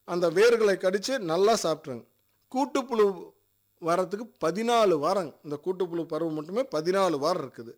அந்த வேர்களை கடித்து நல்லா சாப்பிட்ருங்க கூட்டுப்புழு வரத்துக்கு பதினாலு வாரம் இந்த கூட்டுப்புழு பருவம் மட்டுமே பதினாலு வாரம் இருக்குது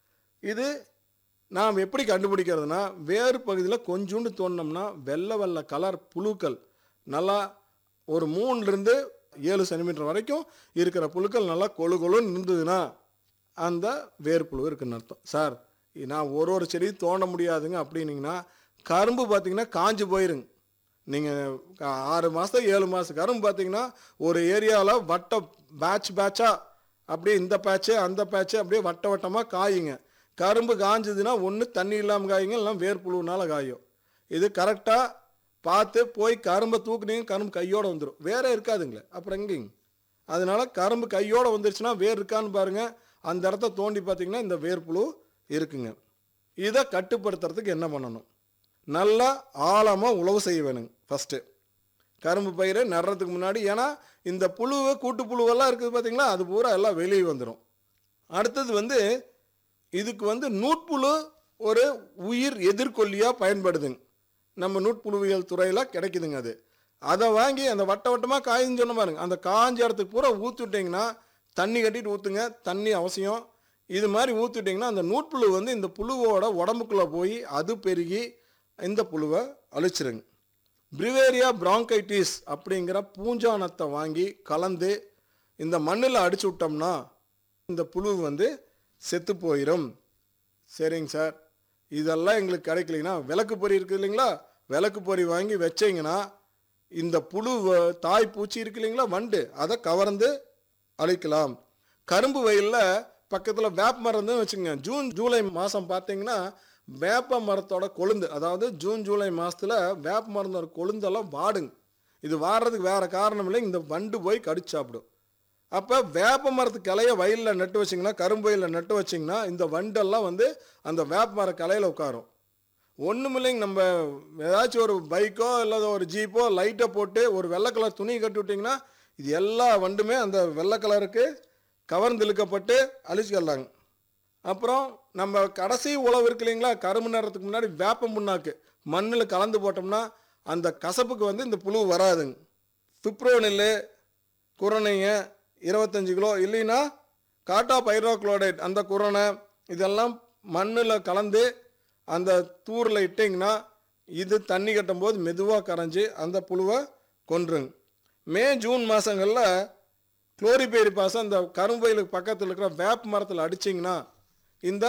இது நாம் எப்படி கண்டுபிடிக்கிறதுனா வேறு பகுதியில் கொஞ்சோண்டு தோண்டினோம்னா வெள்ளை வெள்ளை கலர் புழுக்கள் நல்லா ஒரு மூணுலேருந்து ஏழு சென்டிமீட்டர் வரைக்கும் இருக்கிற புழுக்கள் நல்லா கொழு கொழுன்னு இருந்ததுன்னா அந்த வேர்ப்புழு இருக்குன்னு அர்த்தம் சார் நான் ஒரு ஒரு செடி தோண்ட முடியாதுங்க அப்படின்னீங்கன்னா கரும்பு பார்த்தீங்கன்னா காஞ்சு போயிருங்க நீங்கள் ஆறு மாதம் ஏழு மாதம் கரும்பு பார்த்தீங்கன்னா ஒரு ஏரியாவில் வட்ட பேட்ச் பேட்சாக அப்படியே இந்த பேட்ச்சு அந்த பேட்ச்சு அப்படியே வட்ட வட்டமாக காயுங்க கரும்பு காஞ்சதுன்னா ஒன்று தண்ணி இல்லாமல் காயுங்க இல்லை வேர்ப்புழுனால காயும் இது கரெக்டாக பார்த்து போய் கரும்பை தூக்குனீங்க கரும்பு கையோடு வந்துடும் வேற இருக்காதுங்களே அப்புறம் எங்கேங்க அதனால கரும்பு கையோடு வந்துருச்சுன்னா வேர் இருக்கான்னு பாருங்க அந்த இடத்த தோண்டி பார்த்தீங்கன்னா இந்த வேர்ப்புழு இருக்குங்க இதை கட்டுப்படுத்துறதுக்கு என்ன பண்ணணும் நல்லா ஆழமாக உழவு செய்ய வேணுங்க ஃபஸ்ட்டு கரும்பு பயிரை நடுறதுக்கு முன்னாடி ஏன்னா இந்த புழுவை கூட்டு புழுவெல்லாம் இருக்குது பார்த்தீங்களா அது பூரா எல்லாம் வெளியே வந்துடும் அடுத்தது வந்து இதுக்கு வந்து நூட்புழு ஒரு உயிர் எதிர்கொல்லியாக பயன்படுதுங்க நம்ம நூட்புழுவியல் துறையில் கிடைக்குதுங்க அது அதை வாங்கி அந்த வட்ட வட்டமாக காய்ன்னு சொன்ன பாருங்க அந்த காஞ்ச இடத்துக்கு பூரா ஊற்றி விட்டிங்கன்னா தண்ணி கட்டிட்டு ஊற்றுங்க தண்ணி அவசியம் இது மாதிரி ஊற்றி விட்டிங்கன்னா அந்த நூட்புழு வந்து இந்த புழுவோட உடம்புக்குள்ளே போய் அது பெருகி இந்த புழுவை அழிச்சிருங்க பிரிவேரியா பிராங்கைட்டிஸ் அப்படிங்கிற பூஞ்சானத்தை வாங்கி கலந்து இந்த மண்ணில் அடிச்சு விட்டோம்னா இந்த புழு வந்து செத்து போயிடும் சரிங்க சார் இதெல்லாம் எங்களுக்கு கிடைக்கலைன்னா விளக்கு பொறி இருக்குது இல்லைங்களா விளக்கு பொறி வாங்கி வச்சீங்கன்னா இந்த புழு வ- தாய் பூச்சி இருக்கு இல்லைங்களா வண்டு அதை கவர்ந்து அழிக்கலாம் கரும்பு வயலில் பக்கத்தில் வேப்ப மரம் இருந்துன்னு வச்சுங்க ஜூன் ஜூலை மாதம் பார்த்தீங்கன்னா வேப்ப மரத்தோட கொழுந்து அதாவது ஜூன் ஜூலை மாதத்தில் வேப்ப மரத்தோட கொழுந்தெல்லாம் வாடுங்க இது வாடுறதுக்கு வேற காரணம் இல்லை இந்த வண்டு போய் கடிச்சு சாப்பிடும் அப்போ வேப்ப மரத்து கிளைய வயலில் நட்டு வச்சிங்கன்னா கரும்பு வயலில் நட்டு வச்சிங்கன்னா இந்த வண்டெல்லாம் வந்து அந்த வேப்ப மர கிளையில உட்காரும் ஒன்றும் இல்லைங்க நம்ம ஏதாச்சும் ஒரு பைக்கோ இல்லை ஒரு ஜீப்போ லைட்டை போட்டு ஒரு வெள்ளை கலர் துணி கட்டி விட்டிங்கன்னா இது எல்லா வண்டுமே அந்த வெள்ளை கலருக்கு கவர்ந்து இழுக்கப்பட்டு அழிச்சுக்கலாங்க அப்புறம் நம்ம கடைசி உழவு இருக்கு இல்லைங்களா கரும்பு நேரத்துக்கு முன்னாடி வேப்ப முன்னாக்கு மண்ணில் கலந்து போட்டோம்னா அந்த கசப்புக்கு வந்து இந்த புழு வராதுங்க பிப்ரோனில் குரணைங்க இருபத்தஞ்சு கிலோ இல்லைன்னா காட்டா பைரோக்ளோரைட் அந்த குரணை இதெல்லாம் மண்ணில் கலந்து அந்த தூரில் இட்டிங்கன்னா இது தண்ணி கட்டும்போது மெதுவாக கரைஞ்சி அந்த புழுவை கொன்றுங்க மே ஜூன் மாதங்களில் குளோரிபேரிபாஸ் அந்த கரும்பயிலுக்கு பக்கத்தில் இருக்கிற வேப்ப மரத்தில் அடிச்சிங்கன்னா இந்த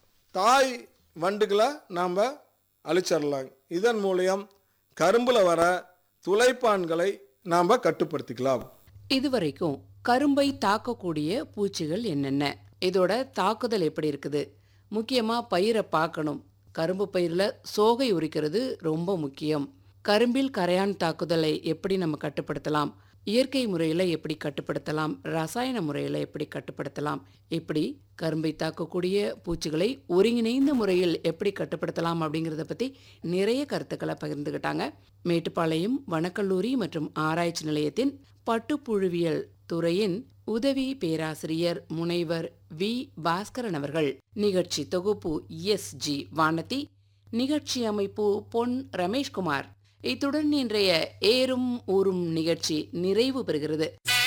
தாய் வண்டுகளை நாம் அழிச்சிடலாம் இதன் மூலியம் கரும்பில் வர துளைப்பான்களை நாம் கட்டுப்படுத்திக்கலாம் இதுவரைக்கும் கரும்பை தாக்கக்கூடிய பூச்சிகள் என்னென்ன இதோட தாக்குதல் எப்படி இருக்குது முக்கியமா பயிரை பார்க்கணும் கரும்பு பயிரில் சோகை உரிக்கிறது ரொம்ப முக்கியம் கரும்பில் கரையான் தாக்குதலை எப்படி நம்ம கட்டுப்படுத்தலாம் இயற்கை முறையில் எப்படி கட்டுப்படுத்தலாம் ரசாயன முறையில் எப்படி கட்டுப்படுத்தலாம் இப்படி கரும்பை தாக்கக்கூடிய பூச்சிகளை ஒருங்கிணைந்த முறையில் எப்படி கட்டுப்படுத்தலாம் அப்படிங்கிறத பற்றி நிறைய கருத்துக்களை பகிர்ந்துக்கிட்டாங்க மேட்டுப்பாளையம் வனக்கல்லூரி மற்றும் ஆராய்ச்சி நிலையத்தின் பட்டுப்புழுவியல் துறையின் உதவி பேராசிரியர் முனைவர் வி பாஸ்கரன் அவர்கள் நிகழ்ச்சி தொகுப்பு எஸ் ஜி வானதி நிகழ்ச்சி அமைப்பு பொன் ரமேஷ்குமார் இத்துடன் இன்றைய ஏறும் ஊரும் நிகழ்ச்சி நிறைவு பெறுகிறது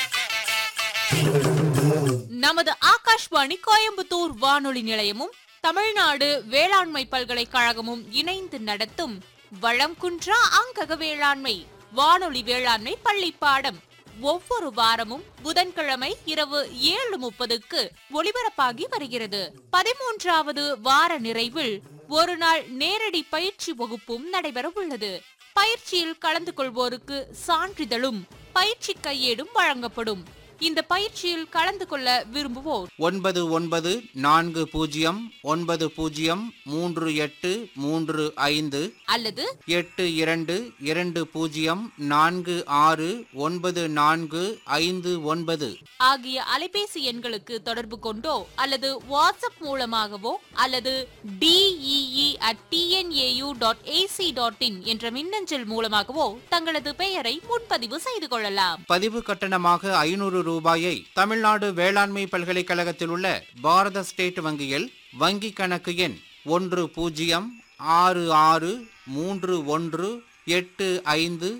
நமது ஆகாஷ்வாணி கோயம்புத்தூர் வானொலி நிலையமும் தமிழ்நாடு வேளாண்மை பல்கலைக்கழகமும் இணைந்து நடத்தும் வளம் குன்றா அங்கக வேளாண்மை வானொலி வேளாண்மை பள்ளி பாடம் ஒவ்வொரு வாரமும் புதன்கிழமை இரவு ஏழு முப்பதுக்கு ஒளிபரப்பாகி வருகிறது பதிமூன்றாவது வார நிறைவில் ஒரு நாள் நேரடி பயிற்சி வகுப்பும் நடைபெற உள்ளது பயிற்சியில் கலந்து கொள்வோருக்கு சான்றிதழும் பயிற்சி கையேடும் வழங்கப்படும் இந்த பயிற்சியில் கலந்து கொள்ள விரும்புவோர் ஒன்பது ஒன்பது நான்கு பூஜ்ஜியம் ஒன்பது பூஜ்ஜியம் மூன்று எட்டு மூன்று ஐந்து அல்லது எட்டு இரண்டு இரண்டு பூஜ்ஜியம் நான்கு ஆறு ஒன்பது நான்கு ஐந்து ஒன்பது ஆகிய அலைபேசி எண்களுக்கு தொடர்பு கொண்டோ அல்லது வாட்ஸ்அப் மூலமாகவோ அல்லது DEE at TNAU dot AC dot in என்ற மின்னஞ்சல் மூலமாகவோ தங்களது பெயரை முன்பதிவு செய்து கொள்ளலாம் பதிவு கட்டணமாக ஐநூறு ரூபாயை தமிழ்நாடு வேளாண்மை பல்கலைக்கழகத்தில் உள்ள பாரத ஸ்டேட் வங்கியில் வங்கி கணக்கு எண் ஒன்று பூஜ்ஜியம் ஆறு ஆறு மூன்று ஒன்று எட்டு ஐந்து